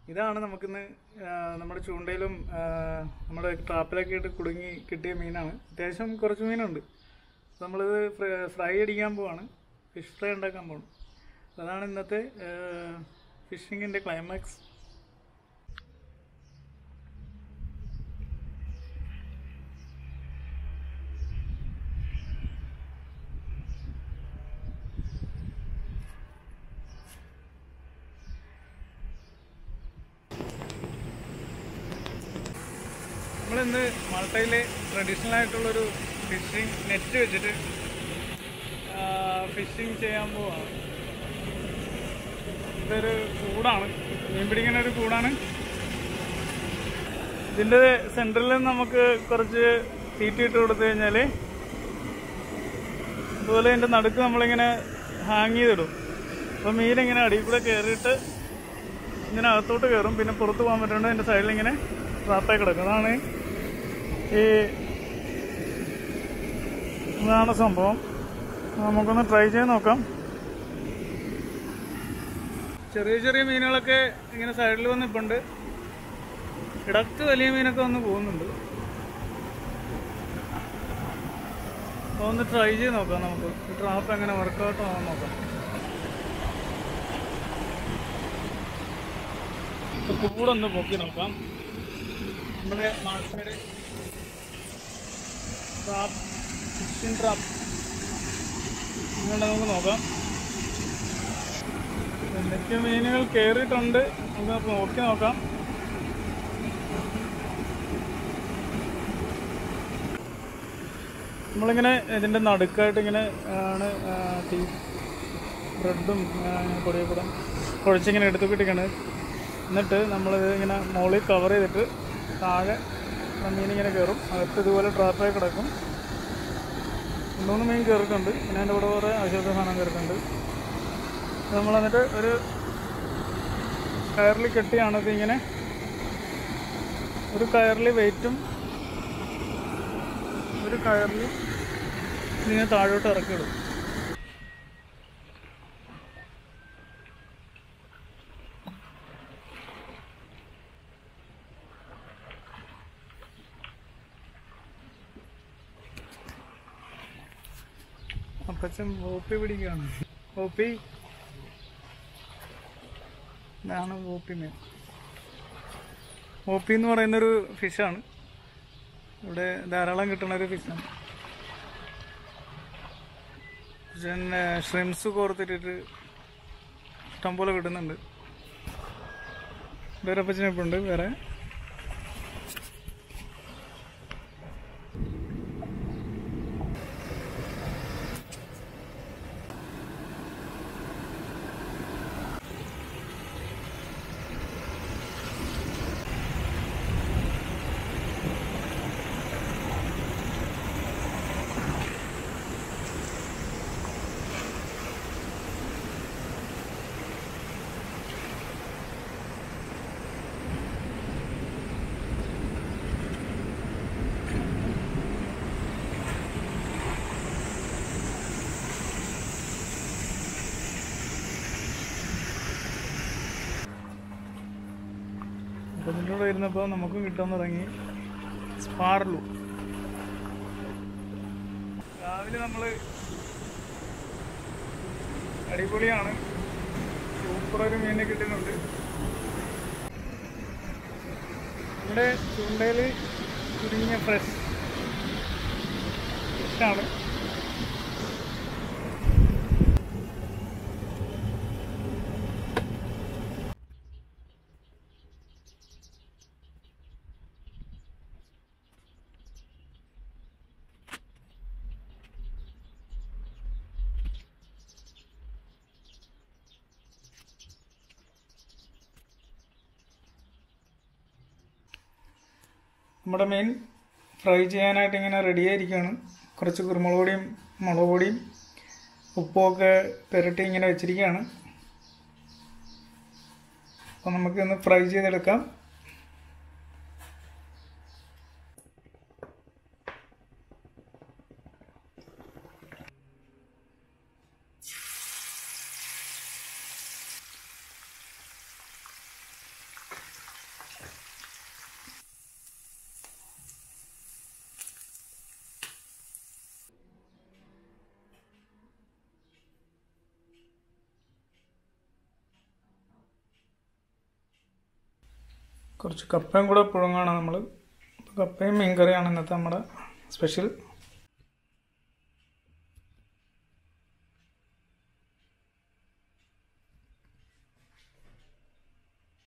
ഇതാണ് നമുക്കിന്ന് ആ, നമ്മുടെ ചൂണ്ടയിലും ആ, നമ്മുടെ ട്രാപ്പിലൊക്കെ ഇട്ട് കുടുങ്ങി കിട്ടിയ മീനാണ് അത്യാവശ്യം കുറച്ച് മീനുണ്ട് അപ്പോൾ നമ്മളിത് ഫ്ര- ഫ്രൈ അടിക്കാൻ പോവാണ് ഫിഷ് ഫ്രൈ ഉണ്ടാക്കാൻ പോകണം അതാണ് ഇന്നത്തെ ഫിഷിങ്ങിൻ്റെ ക്ലൈമാക്സ് നമ്മളിന്ന് മാൾട്ടയിലെ ട്രഡീഷണൽ ആയിട്ടുള്ളൊരു ഫിഷിംഗ് നെറ്റ് വെച്ചിട്ട് ഫിഷിംഗ് ചെയ്യാൻ പോവാണ് ഇതൊരു കൂടാണ് മീൻ പിടിക്കുന്ന ഒരു കൂടാണ് ഇതിൻ്റെ സെൻറ്ററിൽ നമുക്ക് കുറച്ച് തീറ്റി ഇട്ട് കൊടുത്തു കഴിഞ്ഞാൽ അതുപോലെ ഇതിൻ്റെ നടുക്ക് നമ്മളിങ്ങനെ ഹാങ് ചെയ്തിടും അപ്പോൾ മീനിങ്ങനെ അടിയിൽ കൂടെ കയറിയിട്ട് ഇങ്ങനെ അകത്തോട്ട് കയറും പിന്നെ പുറത്ത് പോകാൻ പറ്റാണ്ട് അതിൻ്റെ സൈഡിൽ ഇങ്ങനെ ട്രാപ്പായി കിടക്കും അതാണ് ഈ ഇതാണ് സംഭവം നമുക്കൊന്ന് ട്രൈ ചെയ്ത് നോക്കാം ചെറിയ ചെറിയ മീനുകളൊക്കെ ഇങ്ങനെ സൈഡിൽ വന്ന് ഇപ്പുണ്ട് ഇടക്ക് വലിയ മീനൊക്കെ വന്ന് പോകുന്നുണ്ട് അപ്പോൾ ഒന്ന് ട്രൈ ചെയ്ത് നോക്കാം നമുക്ക് ഈ ട്രാപ്പ് എങ്ങനെ വർക്കൗട്ട് ആവാൻ നോക്കാം ഇപ്പൊ കൂടെ ഒന്ന് പൊക്കി നോക്കാം നമ്മുടെ നാട്ടിലെ ട്രാപ്പ് ഫിഷിംഗ് ട്രാപ്പ് ഇങ്ങനെ നമുക്ക് നോക്കാം എന്തൊക്കെ മീനുകൾ കയറിയിട്ടുണ്ട് നമുക്ക് നോക്കി നോക്കാം നമ്മളിങ്ങനെ ഇതിൻ്റെ നടുക്കായിട്ട് ഇങ്ങനെ ആണ് ആ, തീ ബ്രെഡും പൊടിയപ്പടം കുഴച്ചിങ്ങനെ എടുത്തുകിട്ടിക്കാണ് എന്നിട്ട് നമ്മളിത് ഇങ്ങനെ മുകളിൽ കവർ ചെയ്തിട്ട് താഴെ മീനിങ്ങനെ കയറും അകത്ത് ഇതുപോലെ ട്രാപ്പായി കിടക്കും രണ്ട് മൂന്ന് മീൻ കയറിയിട്ടുണ്ട് പിന്നെ അതിൻ്റെ കൂടെ കുറേ ആവശ്യത്തെ സാധനം കയറിയിട്ടുണ്ട് ഇത് നമ്മൾ എന്നിട്ട് ഒരു കയറിൽ കെട്ടിയാണ് ഇത് ഇങ്ങനെ ഒരു കയറിൽ വെയിറ്റും ഒരു കയറിൽ ഇതിങ്ങനെ താഴോട്ട് ഇറക്കിയിടും അപ്പച്ചൻ ഓപ്പി പിടിക്കുകയാണ് ഓപ്പി ഇതാണ് ഓപ്പി മീൻ ഓപ്പി എന്ന് പറയുന്നൊരു ഫിഷാണ് ഇവിടെ ധാരാളം കിട്ടുന്ന ഒരു ഫിഷാണ് പിന്നെ ഷ്രിംസ് കോർത്തിട്ടിട്ട് ഇഷ്ടംപോലെ കിട്ടുന്നുണ്ട് വേറെ അപ്പച്ചനിപ്പുണ്ട് വേറെ അപ്പോൾ ഇതിൻ്റെ കൂടെ ഇരുന്നപ്പോൾ നമുക്കും കിട്ടാൻ തുടങ്ങി സ്പാർലു രാവിലെ നമ്മൾ അടിപൊളിയാണ് സൂപ്പർ ഒരു മീനെ കിട്ടുന്നുണ്ട് ഇവിടെ ചൂണ്ടയിൽ ചുരുങ്ങിയ ഫ്രഷ് ഫിഷാണ് നമ്മുടെ മീൻ ഫ്രൈ ചെയ്യാനായിട്ട് ഇങ്ങനെ റെഡി ആയിരിക്കുകയാണ് കുറച്ച് കുരുമുളക് പൊടിയും മുളക് പൊടിയും ഉപ്പുമൊക്കെ പുരട്ടി ഇങ്ങനെ വെച്ചിരിക്കുകയാണ് അപ്പോൾ നമുക്കൊന്ന് ഫ്രൈ ചെയ്തെടുക്കാം കുറച്ച് കപ്പയും കൂടെ പുഴുങ്ങാണ് നമ്മൾ കപ്പയും മീൻകറിയാണ് ഇന്നത്തെ നമ്മുടെ സ്പെഷ്യൽ